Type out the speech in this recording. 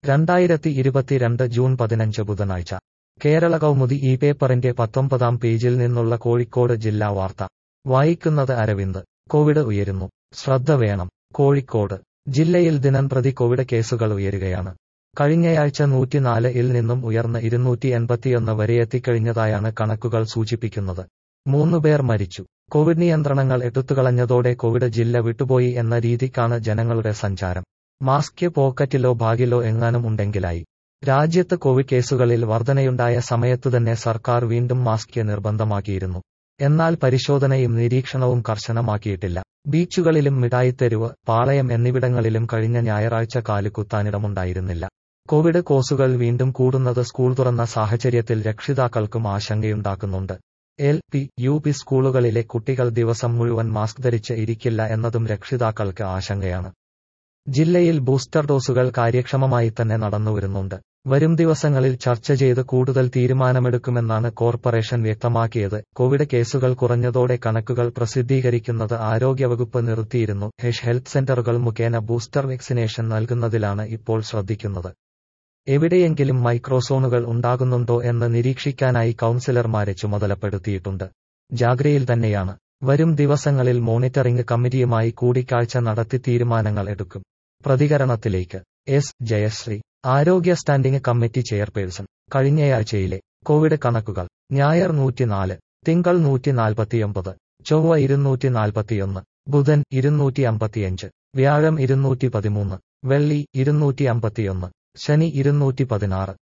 രണ്ടായിരത്തി ഇരുപത്തിരണ്ട് ജൂൺ പതിനഞ്ച് ബുധനാഴ്ച കേരള കൗമുദി ഈ പേപ്പറിന്റെ പത്തൊമ്പതാം പേജിൽ നിന്നുള്ള കോഴിക്കോട് ജില്ലാ വാർത്ത വായിക്കുന്നത് അരവിന്ദ് കോവിഡ് ഉയരുന്നു ശ്രദ്ധ വേണം കോഴിക്കോട് ജില്ലയിൽ ദിനംപ്രതി കോവിഡ് കേസുകൾ ഉയരുകയാണ് കഴിഞ്ഞയാഴ്ച നൂറ്റിനാല് ഇൽ നിന്നും ഉയർന്ന് ഇരുന്നൂറ്റി എൺപത്തിയൊന്ന് വരെയെത്തിക്കഴിഞ്ഞതായാണ് കണക്കുകൾ സൂചിപ്പിക്കുന്നത് മൂന്നുപേർ മരിച്ചു കോവിഡ് നിയന്ത്രണങ്ങൾ എടുത്തുകളഞ്ഞതോടെ കോവിഡ് ജില്ല വിട്ടുപോയി എന്ന രീതിക്കാണ് ജനങ്ങളുടെ സഞ്ചാരം മാസ്ക് പോക്കറ്റിലോ ബാഗിലോ എങ്ങാനും ഉണ്ടെങ്കിലായി രാജ്യത്ത് കോവിഡ് കേസുകളിൽ വർധനയുണ്ടായ സമയത്തുതന്നെ സർക്കാർ വീണ്ടും മാസ്ക് നിർബന്ധമാക്കിയിരുന്നു എന്നാൽ പരിശോധനയും നിരീക്ഷണവും കർശനമാക്കിയിട്ടില്ല ബീച്ചുകളിലും മിഠായിത്തെരുവ് പാളയം എന്നിവിടങ്ങളിലും കഴിഞ്ഞ ഞായറാഴ്ച കാലുകുത്താനിടമുണ്ടായിരുന്നില്ല കോവിഡ് കോസുകൾ വീണ്ടും കൂടുന്നത് സ്കൂൾ തുറന്ന സാഹചര്യത്തിൽ രക്ഷിതാക്കൾക്കും ആശങ്കയുണ്ടാക്കുന്നുണ്ട് എൽ പി യു പി സ്കൂളുകളിലെ കുട്ടികൾ ദിവസം മുഴുവൻ മാസ്ക് ധരിച്ച് ഇരിക്കില്ല എന്നതും രക്ഷിതാക്കൾക്ക് ആശങ്കയാണ് ജില്ലയിൽ ബൂസ്റ്റർ ഡോസുകൾ കാര്യക്ഷമമായി തന്നെ നടന്നുവരുന്നുണ്ട് വരും ദിവസങ്ങളിൽ ചർച്ച ചെയ്ത് കൂടുതൽ തീരുമാനമെടുക്കുമെന്നാണ് കോർപ്പറേഷൻ വ്യക്തമാക്കിയത് കോവിഡ് കേസുകൾ കുറഞ്ഞതോടെ കണക്കുകൾ പ്രസിദ്ധീകരിക്കുന്നത് ആരോഗ്യവകുപ്പ് നിർത്തിയിരുന്നു ഹെഷ് ഹെൽത്ത് സെന്ററുകൾ മുഖേന ബൂസ്റ്റർ വാക്സിനേഷൻ നൽകുന്നതിലാണ് ഇപ്പോൾ ശ്രദ്ധിക്കുന്നത് എവിടെയെങ്കിലും മൈക്രോസോണുകൾ ഉണ്ടാകുന്നുണ്ടോ എന്ന് നിരീക്ഷിക്കാനായി കൌൺസിലർമാരെ ചുമതലപ്പെടുത്തിയിട്ടുണ്ട് ജാഗ്രയിൽ തന്നെയാണ് വരും ദിവസങ്ങളിൽ മോണിറ്ററിംഗ് കമ്മിറ്റിയുമായി കൂടിക്കാഴ്ച നടത്തി തീരുമാനങ്ങൾ എടുക്കും പ്രതികരണത്തിലേക്ക് എസ് ജയശ്രീ ആരോഗ്യ സ്റ്റാൻഡിംഗ് കമ്മിറ്റി ചെയർപേഴ്സൺ കഴിഞ്ഞയാഴ്ചയിലെ കോവിഡ് കണക്കുകൾ ഞായർ നൂറ്റിനാല് തിങ്കൾ നൂറ്റി നാൽപ്പത്തിയൊമ്പത് ചൊവ്വ ഇരുന്നൂറ്റി നാൽപ്പത്തിയൊന്ന് ബുധൻ ഇരുന്നൂറ്റി അമ്പത്തിയഞ്ച് വ്യാഴം ഇരുന്നൂറ്റി പതിമൂന്ന് വെള്ളി ഇരുന്നൂറ്റി അമ്പത്തിയൊന്ന് ശനി ഇരുന്നൂറ്റി പതിനാറ്